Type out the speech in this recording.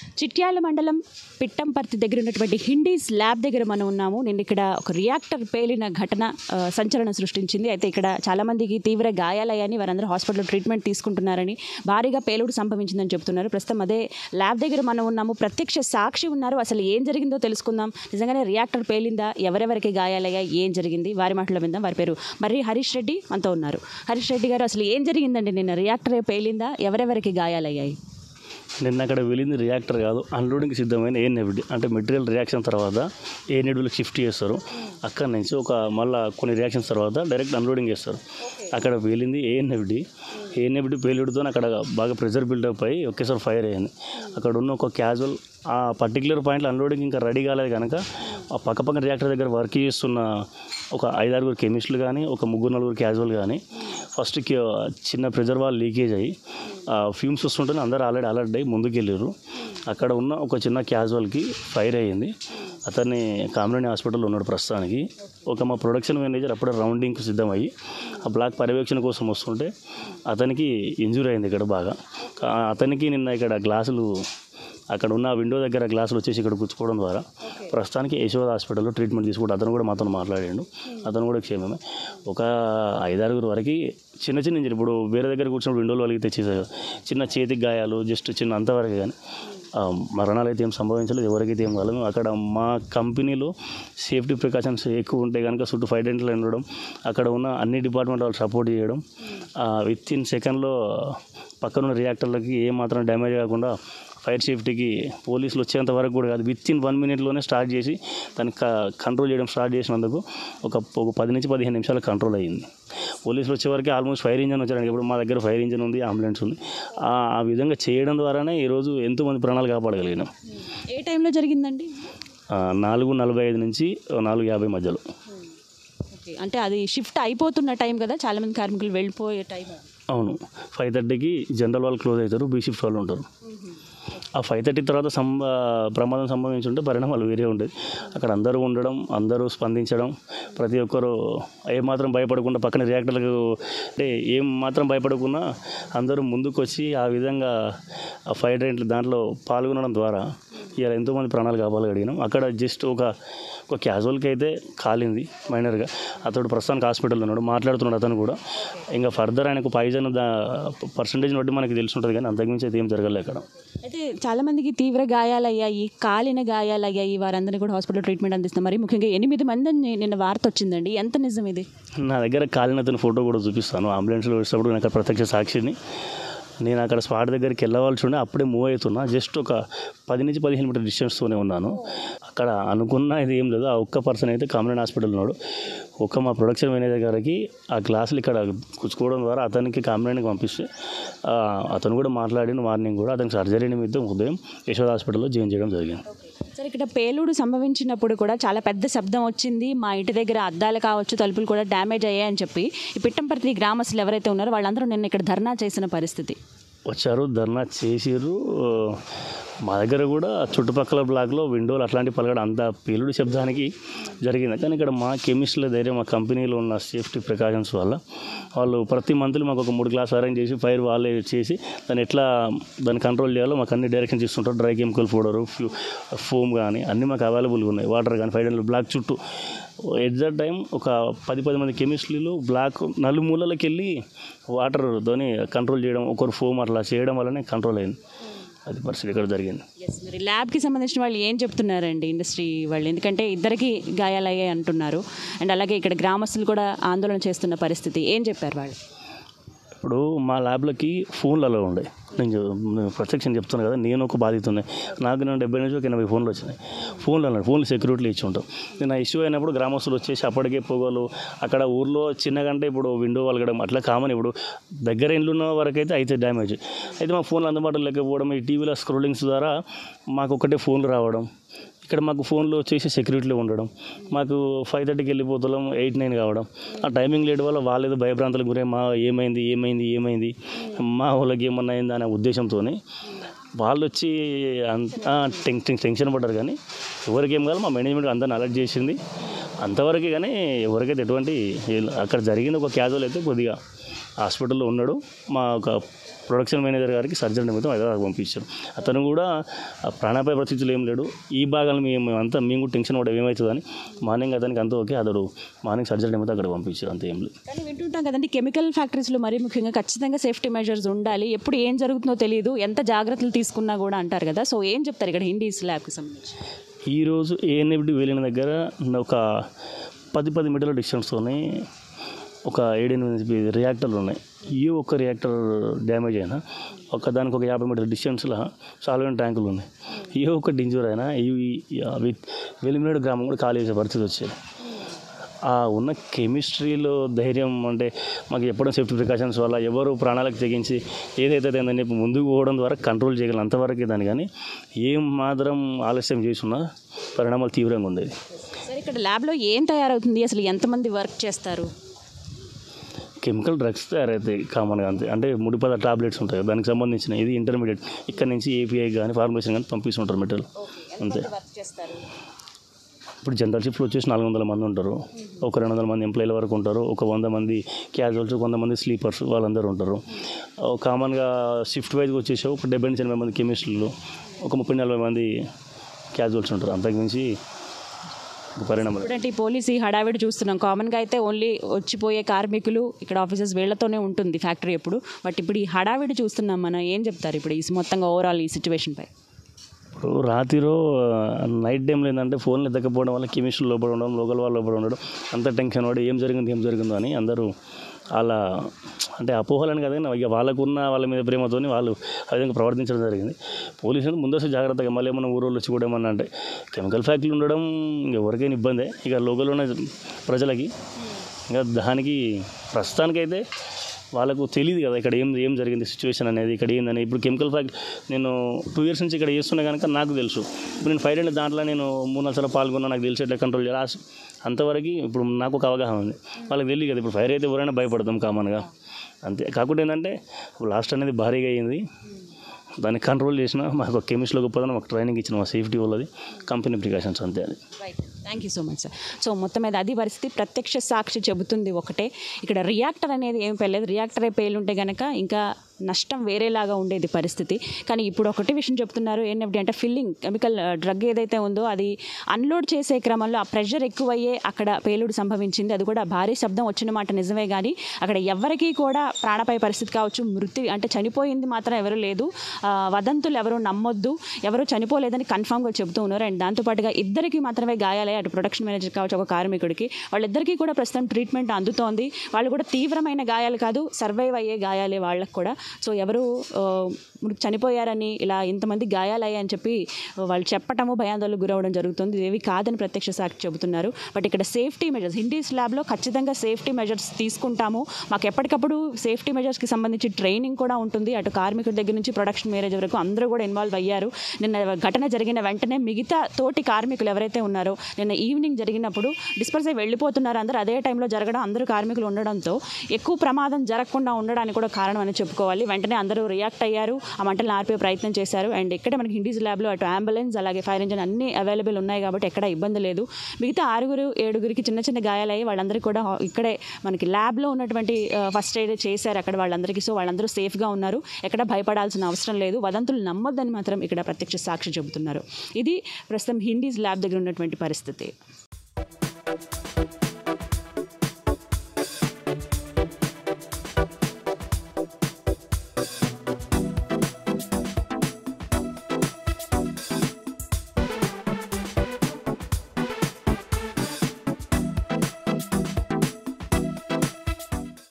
చిట్యాల మండలం పిట్టంపర్తి దగ్గర ఉన్నటువంటి హిండీస్ ల్యాబ్ దగ్గర మనం ఉన్నాము నేను ఇక్కడ ఒక రియాక్టర్ పేలిన ఘటన ఆ, సంచలనం సృష్టించింది అయితే ఇక్కడ చాలామందికి తీవ్ర గాయాలయ్యాని వారందరూ హాస్పిటల్లో ట్రీట్మెంట్ తీసుకుంటున్నారని భారీగా పేలుడు సంభవించిందని చెప్తున్నారు ప్రస్తుతం అదే ల్యాబ్ దగ్గర మనం ఉన్నాము ప్రత్యక్ష సాక్షి ఉన్నారు అసలు ఏం జరిగిందో తెలుసుకుందాం నిజంగానే రియాక్టర్ పేలిందా ఎవరెవరికి గాయాలయ్యా ఏం జరిగింది వారి మాటల మీద వారి పేరు మరి హరీష్ రెడ్డి మనతో ఉన్నారు హరీష్ రెడ్డి గారు అసలు ఏం జరిగిందండి నిన్న రియాక్టర్ పేలిందా ఎవరెవరికి గాయాలయ్యాయి నిన్న అక్కడ వెళ్ళింది రియాక్టర్ కాదు అన్లోడింగ్కి సిద్ధమైన ఏఎన్ఎఫ్డి అంటే మెటీరియల్ రియాక్షన్ తర్వాత ఏఎన్ఎఫ్డీలకు షిఫ్ట్ చేస్తారు అక్కడ నుంచి ఒక మళ్ళీ కొన్ని రియాక్షన్స్ తర్వాత డైరెక్ట్ అన్లోడింగ్ చేస్తారు అక్కడ పేలింది ఏఎన్ఎఫ్డి ఏఎన్ఎఫ్డి పేలుడుతో అక్కడ బాగా ప్రెషర్ బిల్డప్ అయ్యి ఒకేసారి ఫైర్ అయ్యింది అక్కడ ఉన్న ఒక క్యాజువల్ ఆ పర్టికులర్ పాయింట్లో అన్లోడింగ్ ఇంకా రెడీ కాలేదు కనుక ఆ పక్క పక్కన రియాక్టర్ దగ్గర వర్క్ చేస్తున్న ఒక ఐదారుగురు కెమిస్టులు కానీ ఒక ముగ్గురు నలుగురు క్యాజువల్ కానీ ఫస్ట్ చిన్న ప్రెజర్ వాల్ లీకేజ్ అయ్యి ఫ్యూమ్స్ వస్తుంటేనే అందరూ ఆల్రెడీ అలర్ట్ అయ్యి ముందుకు వెళ్ళారు అక్కడ ఉన్న ఒక చిన్న క్యాజువల్కి ఫైర్ అయ్యింది అతన్ని కామినేని హాస్పిటల్లో ఉన్నాడు ప్రస్తుతానికి ఒక మా ప్రొడక్షన్ మేనేజర్ అప్పుడే రౌండింగ్కి సిద్ధమయ్యి ఆ బ్లాక్ పర్యవేక్షణ కోసం వస్తుంటే అతనికి ఇంజూరీ అయింది ఇక్కడ బాగా కా- అతనికి నిన్న ఇక్కడ గ్లాసులు అక్కడ ఉన్న విండో దగ్గర గ్లాసులు వచ్చేసి ఇక్కడ గుచ్చుకోవడం ద్వారా ప్రస్తుతానికి యశోద హాస్పిటల్లో ట్రీట్మెంట్ తీసుకుంటూ అతను కూడా మాతో మాట్లాడాడు అతను కూడా క్షేమమే ఒక ఐదారుగురు వరకు చిన్న చిన్న ఇంజరీ ఇప్పుడు వేరే దగ్గర కూర్చున్న విండోలో వాళ్ళకి తెచ్చేసారు చిన్న చేతికి గాయాలు జస్ట్ చిన్న అంతవరకు కానీ ఆ, మరణాలు అయితే ఏం సంభవించలేదు ఎవరికైతే ఏం కాలేదు అక్కడ మా కంపెనీలో సేఫ్టీ ప్రికాషన్స్ ఎక్కువ ఉంటాయి కనుక చుట్టూ ఫైవ్ డెంటల్ ఉండడం అక్కడ ఉన్న అన్ని డిపార్ట్మెంట్ వాళ్ళు సపోర్ట్ చేయడం విత్ ఇన్ సెకండ్లో పక్కనున్న రియాక్టర్లకి ఏ మాత్రం డ్యామేజ్ కాకుండా ఫైర్ సేఫ్టీకి పోలీసులు వచ్చేంత వరకు కూడా కాదు విత్ ఇన్ వన్ మినిట్లోనే స్టార్ట్ చేసి దాన్ని కంట్రోల్ చేయడం స్టార్ట్ చేసినందుకు ఒక ఒక పది నుంచి పదిహేను నిమిషాలు కంట్రోల్ అయ్యింది పోలీసులు వచ్చేవరకు ఆల్మోస్ట్ ఫైర్ ఇంజన్ వచ్చారండి ఇప్పుడు మా దగ్గర ఫైర్ ఇంజన్ ఉంది అంబులెన్స్ ఉంది ఆ ఆ విధంగా చేయడం ద్వారానే ఈరోజు ఎంతోమంది ప్రాణాలు కాపాడగలిగినాం ఏ టైంలో జరిగిందండి ఆ, నాలుగు నలభై ఐదు నుంచి నాలుగు యాభై మధ్యలో ఓకే అంటే అది షిఫ్ట్ అయిపోతున్న టైం కదా చాలా మంది కార్మికులు వెళ్ళిపోయే టైం అది. అవును ఫైవ్ థర్టీకి జనరల్ వాళ్ళు క్లోజ్ అవుతారు బీ షిఫ్ట్ వాళ్ళు ఉంటారు ఆ ఫైవ్ థర్టీ తర్వాత సంభ ప్రమాదం సంభవించి ఉంటే పరిణామాలు వేరే ఉండేది అక్కడ అందరూ ఉండడం అందరూ స్పందించడం ప్రతి ఒక్కరు ఏమాత్రం భయపడకుండా పక్కన రియాక్టర్లకు అంటే ఏం మాత్రం భయపడకుండా అందరూ ముందుకు వచ్చి ఆ విధంగా ఆ ఫైర్ రేంట్లు దాంట్లో పాల్గొనడం ద్వారా ఇలా ఎంతోమంది ప్రాణాలు కాపాడగలిగినాం అక్కడ జస్ట్ ఒక ఒక క్యాజువల్కి అయితే కాలింది మైనర్గా అతడు ప్రస్తుతానికి హాస్పిటల్లో ఉన్నాడు మాట్లాడుతున్నాడు అతను కూడా ఇంకా ఫర్దర్ ఆయనకు పాయిజన్ దా పర్సంటేజ్ని బట్టి మనకి తెలిసి ఉంటుంది కానీ అంతకుమించి అయితే ఏం జరగలేదు అక్కడ అయితే చాలా మందికి తీవ్ర గాయాలయ్యాయి కాలిన గాయాలయ్యాయి వారందరినీ కూడా హాస్పిటల్ ట్రీట్మెంట్ అందిస్తున్నారు మరి ముఖ్యంగా ఎనిమిది మంది అని నిన్న వార్త వచ్చిందండి ఎంత నిజం ఇది నా దగ్గర కాలిన అతని ఫోటో కూడా చూపిస్తాను అంబులెన్స్లో వచ్చేటప్పుడు నేను అక్కడ ప్రత్యక్ష సాక్షిని నేను అక్కడ స్పాట్ దగ్గరికి వెళ్ళవలసి ఉండే అప్పుడే మూవ్ అవుతున్నా జస్ట్ ఒక పది నుంచి పదిహేను మీటర్ డిస్టెన్స్తోనే ఉన్నాను అక్కడ అనుకున్న ఇది ఏం లేదు ఆ ఒక్క పర్సన్ అయితే కామన్ హాస్పిటల్ ఉన్నాడు ఒక మా ప్రొడక్షన్ మేనేజర్ గారికి ఆ గ్లాసులు ఇక్కడ కుచ్చుకోవడం ద్వారా అతనికి కామరేడ్కి పంపిస్తే ఆ, అతను కూడా మాట్లాడిన మార్నింగ్ కూడా అతనికి సర్జరీ నిమిత్తం ఉదయం యశోద హాస్పిటల్లో జాయిన్ చేయడం జరిగింది సరే ఇక్కడ పేలుడు సంభవించినప్పుడు కూడా చాలా పెద్ద శబ్దం వచ్చింది మా ఇంటి దగ్గర అద్దాలు కావచ్చు తలుపులు కూడా డ్యామేజ్ అయ్యాయని చెప్పి ఈ పిట్టంపర్తి గ్రామస్తులు ఎవరైతే ఉన్నారో వాళ్ళందరూ నిన్న ఇక్కడ ధర్నా చేసిన పరిస్థితి వచ్చారు ధర్నా చేసిర్రు మా దగ్గర కూడా చుట్టుపక్కల బ్లాక్లో విండోలు అట్లాంటి పలకడం అంత పేలుడు శబ్దానికి జరిగింది కానీ ఇక్కడ మా కెమిస్ట్ల ధైర్యం మా కంపెనీలో ఉన్న సేఫ్టీ ప్రికాషన్స్ వల్ల వాళ్ళు ప్రతి మంత్లీ మాకు ఒక మూడు క్లాస్ అరేంజ్ చేసి ఫైర్ వాళ్ళే చేసి దాన్ని ఎట్లా దాన్ని కంట్రోల్ చేయాలో మాకు అన్ని డైరెక్షన్స్ ఇస్తుంటారు డ్రై కెమికల్ పౌడరు ఫ్యూ ఫోమ్ కానీ అన్నీ మాకు అవైలబుల్గా ఉన్నాయి వాటర్ కానీ ఫైవ్ హండ్రెడ్ బ్లాక్ చుట్టూ ఎగ్జాక్ట్ టైం ఒక పది పది మంది కెమిస్ట్రీలు బ్లాక్ నలుమూలలకి వెళ్ళి వాటర్తోని కంట్రోల్ చేయడం ఒకరు ఫోమ్ అట్లా చేయడం వల్లనే కంట్రోల్ అయింది అది పరిస్థితి ఇక్కడ జరిగింది ఎస్ మరి ల్యాబ్కి సంబంధించిన వాళ్ళు ఏం చెప్తున్నారండి ఇండస్ట్రీ వాళ్ళు ఎందుకంటే ఇద్దరికి గాయాలయ్యాయి అంటున్నారు అండ్ అలాగే ఇక్కడ గ్రామస్తులు కూడా ఆందోళన చేస్తున్న పరిస్థితి ఏం చెప్పారు వాళ్ళు ఇప్పుడు మా ల్యాబ్లకి ఫోన్లు అలా ఉండే నేను చె- నేను ప్రత్యక్షం చెప్తాను కదా నేను ఒక బాధిత ఉన్నాయి నాకు నేను డెబ్బై నుంచి ఒక ఎనభై ఫోన్లు వచ్చినాయి ఫోన్లు అన్నాడు ఫోన్లు సెక్యూరిటీలు ఇచ్చి ఉంటాం నేను ఆ ఇష్యూ అయినప్పుడు గ్రామస్తులు వచ్చేసి అప్పటికే పొగలు అక్కడ ఊర్లో చిన్నగంటే ఇప్పుడు విండో వలగడం అట్లా కామన్ ఇప్పుడు దగ్గర ఇండ్లు ఉన్న వరకు అయితే అయితే డ్యామేజ్ అయితే మా ఫోన్లు అందుబాటులో లేకపోవడం ఈ టీవీలో స్క్రోలింగ్స్ ద్వారా మాకు ఒకటే ఫోన్లు రావడం ఇక్కడ మాకు ఫోన్లో వచ్చేసి సెక్యూరిటీలో ఉండడం మాకు ఫైవ్ థర్టీకి వెళ్ళిపోతున్నాం ఎయిట్ నైన్ కావడం ఆ టైమింగ్ లేట్ వల్ల వాళ్ళేదో భయభ్రాంతులకు గురై మా ఏమైంది ఏమైంది ఏమైంది మా వాళ్ళకి ఏమన్నా అయింది అనే ఉద్దేశంతో వాళ్ళు వచ్చి అంత టెన్షన్ టెన్షన్ పడ్డారు కానీ ఎవరికి ఏం కాదు మా మేనేజ్మెంట్ అందరిని అలర్ట్ చేసింది అంతవరకే కానీ ఎవరికైతే ఎటువంటి అక్కడ జరిగింది ఒక క్యాజువల్ అయితే కొద్దిగా హాస్పిటల్లో ఉన్నాడు మా ఒక ప్రొడక్షన్ మేనేజర్ గారికి సర్జరీ నిమిత్తం హైదరాబాద్ పంపించారు అతను కూడా ఆ ప్రాణాపాయ పరిస్థితులు ఏం లేడు ఈ భాగాలు మేము అంతా మేము కూడా టెన్షన్ పడే ఏమవుతుందని మార్నింగ్ అతనికి అంతా ఓకే అతడు మార్నింగ్ సర్జరీ నిమిత్తం అక్కడ పంపించారు అంత ఏం లేదు కానీ వింటుంటాం కదండి కెమికల్ ఫ్యాక్టరీస్లో మరీ ముఖ్యంగా ఖచ్చితంగా సేఫ్టీ మెజర్స్ ఉండాలి ఎప్పుడు ఏం జరుగుతుందో తెలియదు ఎంత జాగ్రత్తలు తీసుకున్నా కూడా అంటారు కదా సో ఏం చెప్తారు ఇక్కడ హిందీస్ ల్యాబ్కి సంబంధించి ఈరోజు ఏఎన్ఎఫ్డి వెళ్ళిన దగ్గర ఒక పది పది మీటర్ల డిస్టెన్స్తోనే ఒక ఏడెనిమిది రియాక్టర్లు ఉన్నాయి ఏ ఒక్క రియాక్టర్ డ్యామేజ్ అయినా ఒక దానికి ఒక యాభై మీటర్ల డిస్టెన్స్లో సాల్వెంట్ ట్యాంకులు ఉన్నాయి ఏ ఒక్క డింజూర్ అయినా ఇవి అవి వెలిమినేడు గ్రామం కూడా ఖాళీ చేసే పరిస్థితి వచ్చేది ఆ ఉన్న కెమిస్ట్రీలో ధైర్యం అంటే మాకు ఎప్పుడూ సేఫ్టీ ప్రికాషన్స్ వల్ల ఎవరు ప్రాణాలకు తెగించి ఏదైతే అయిందని చెప్పి ముందుకు పోవడం ద్వారా కంట్రోల్ చేయగలం అంతవరకే దాన్ని కానీ ఏం మాత్రం ఆలస్యం చేసున్నా పరిణామాలు తీవ్రంగా ఉండేది సరే ఇక్కడ ల్యాబ్లో ఏం తయారవుతుంది అసలు ఎంతమంది వర్క్ చేస్తారు కెమికల్ డ్రగ్స్ తయారవుతాయి కామన్గా అంతే అంటే ముడిపద టాబ్లెట్స్ ఉంటాయి దానికి సంబంధించిన ఇది ఇంటర్మీడియట్ ఇక్కడ నుంచి ఏపీఐ కానీ ఫార్మేషన్ కానీ పంపిస్తుంటారు మెటీరియల్ అంతే వర్క్ చేస్తారు ఇప్పుడు జనరల్ షిఫ్ట్లో వచ్చేసి నాలుగు వందల మంది ఉంటారు ఒక రెండు వందల మంది ఎంప్లాయీల వరకు ఉంటారు ఒక వంద మంది క్యాజువల్స్ కొంతమంది స్లీపర్స్ వాళ్ళందరూ ఉంటారు కామన్గా షిఫ్ట్ వైజ్గా వచ్చేసి ఒక డెబ్బై నుంచి ఎనభై మంది కెమిస్ట్రీలు ఒక ముప్పై నలభై మంది క్యాజువల్స్ ఉంటారు అంతకుమించి ఒక పరిణామం ఇప్పుడంటే ఈ పోలీస్ ఈ హడావిడి చూస్తున్నాం కామన్గా అయితే ఓన్లీ వచ్చిపోయే కార్మికులు ఇక్కడ ఆఫీసర్స్ వీళ్ళతోనే ఉంటుంది ఫ్యాక్టరీ ఎప్పుడు బట్ ఇప్పుడు ఈ హడావిడి చూస్తున్నాం మనం ఏం చెప్తారు ఇప్పుడు ఈ మొత్తంగా ఓవరాల్ ఈ సిచ్యువేషన్ పై ఇప్పుడు రాత్రిలో నైట్ టైంలో ఏంటంటే ఫోన్లు ఎత్తకపోవడం వల్ల కెమిస్ట్రీ లోపల ఉండడం లోకల్ వాళ్ళు లోపల ఉండడం అంత టెన్షన్ పడి ఏం జరిగింది ఏం జరిగిందో అని అందరూ అలా అంటే అపోహలని కదా కానీ ఇక వాళ్ళకున్న వాళ్ళ మీద ప్రేమతోని వాళ్ళు ఆ విధంగా ప్రవర్తించడం జరిగింది పోలీసులు ముందస్తు జాగ్రత్తగా మళ్ళీ ఏమన్నా ఊరోళ్ళు వచ్చి కూడా ఏమన్నా అంటే కెమికల్ ఫ్యాక్టరీలు ఉండడం ఇంక ఎవరికైనా ఇబ్బందే ఇక లోకల్ ఉన్న ప్రజలకి ఇంకా దానికి ప్రస్తుతానికైతే వాళ్ళకు తెలియదు కదా ఇక్కడ ఏం ఏం జరిగింది సిచ్యువేషన్ అనేది ఇక్కడ ఏందని ఇప్పుడు కెమికల్ ఫ్యాక్ట్ నేను టూ ఇయర్స్ నుంచి ఇక్కడ చేస్తున్నా కనుక నాకు తెలుసు ఇప్పుడు నేను ఫైర్ అండ్ దాంట్లో నేను మూడు నాలుగు సార్లు పాల్గొన్నా నాకు తెలిసి ఎట్లా కంట్రోల్ చేయాలి అంతవరకు ఇప్పుడు నాకు ఒక అవగాహన ఉంది వాళ్ళకి తెలియదు కదా ఇప్పుడు ఫైర్ అయితే ఎవరైనా భయపడతాం కామన్గా అంతే కాకుండా ఏంటంటే లాస్ట్ అనేది భారీగా అయ్యింది దాన్ని కంట్రోల్ చేసిన మాకు కెమిస్ట్లో గొప్పదని మాకు ట్రైనింగ్ ఇచ్చిన మా సేఫ్టీ వాళ్ళది కంపెనీ ప్రికాషన్స్ అంతే అది right thank you so much sir so మొత్తం మీద అది పరిస్థితి ప్రత్యక్ష సాక్షి చెబుతుంది ఒకటే ఇక్కడ రియాక్టర్ అనేది ఏం పెళ్ళలేదు రియాక్టరే పేలుంటే గనక ఇంకా నష్టం వేరేలాగా ఉండేది పరిస్థితి కానీ ఇప్పుడు ఒకటి విషయం చెప్తున్నారు ఏంటంటే అంటే ఫిల్లింగ్ కెమికల్ డ్రగ్ ఏదైతే ఉందో అది అన్లోడ్ చేసే క్రమంలో ఆ ప్రెషర్ ఎక్కువయ్యే అక్కడ పేలుడు సంభవించింది అది కూడా భారీ శబ్దం వచ్చిన మాట నిజమే కానీ అక్కడ ఎవరికీ కూడా ప్రాణపాయ పరిస్థితి కావచ్చు మృతి అంటే చనిపోయింది మాత్రం ఎవరు లేదు ఆ, వదంతులు ఎవరు నమ్మొద్దు ఎవరు చనిపోలేదని కన్ఫామ్గా చెబుతూ ఉన్నారు అండ్ దాంతోపాటుగా ఇద్దరికి మాత్రమే గాయాలయ్యాయి అటు ప్రొడక్షన్ మేనేజర్ కావచ్చు ఒక కార్మికుడికి వాళ్ళిద్దరికీ కూడా ప్రస్తుతం ట్రీట్మెంట్ అందుతోంది వాళ్ళు కూడా తీవ్రమైన గాయాలు కాదు సర్వైవ్ అయ్యే గాయాలే వాళ్ళకు కూడా సో ఎవరు ఆ, మృ- చనిపోయారని ఇలా ఇంతమంది గాయాలయ్యాయని చెప్పి వాళ్ళు చెప్పటము భయాందోళనకు గురవడం జరుగుతుంది ఇవి కాదని ప్రత్యక్ష సాక్షి చెబుతున్నారు బట్ ఇక్కడ సేఫ్టీ మెజర్స్ హిందీస్ ల్యాబ్లో ఖచ్చితంగా సేఫ్టీ మెజర్స్ తీసుకుంటాము మాకు ఎప్పటికప్పుడు సేఫ్టీ మెజర్స్కి సంబంధించి ట్రైనింగ్ కూడా ఉంటుంది అటు కార్మికుడి దగ్గర నుంచి ప్రొడక్షన్ మేనేజర్ వరకు అందరూ కూడా ఇన్వాల్వ్ అయ్యారు నిన్న ఘటన జరిగిన వెంటనే మిగతా తోటి కార్మికులు ఎవరైతే ఉన్నారో నిన్న ఈవినింగ్ జరిగినప్పుడు డిస్పర్స్ అయి వెళ్ళిపోతున్నారు అందరూ అదే టైంలో జరగడం అందరూ కార్మికులు ఉండడంతో ఎక్కువ ప్రమాదం జరగకుండా ఉండడానికి కూడా కారణం అని చెప్పుకోవాలి వెంటనే అందరూ రియాక్ట్ అయ్యారు ఆ మంటలను ఆర్పే ప్రయత్నం చేశారు అండ్ ఇక్కడ మనకి హిందీస్ ల్యాబ్లో అటు అంబులెన్స్ అలాగే ఫైర్ ఇంజిన్ అన్నీ అవైలబుల్ ఉన్నాయి కాబట్టి ఎక్కడ ఇబ్బంది లేదు మిగతా ఆరుగురు ఏడుగురికి చిన్న చిన్న గాయాలయ్యి వాళ్ళందరికీ కూడా హా- ఇక్కడే మనకి ల్యాబ్లో ఉన్నటువంటి ఫస్ట్ ఎయిడ్ చేశారు అక్కడ వాళ్ళందరికీ సో వాళ్ళందరూ సేఫ్గా ఉన్నారు ఎక్కడ భయపడాల్సిన అవసరం లేదు వదంతులు నమ్మొద్దని మాత్రం ఇక్కడ ప్రత్యక్ష సాక్షి చెబుతున్నారు ఇది ప్రస్తుతం హిందీస్ ల్యాబ్ దగ్గర ఉన్నటువంటి పరిస్థితి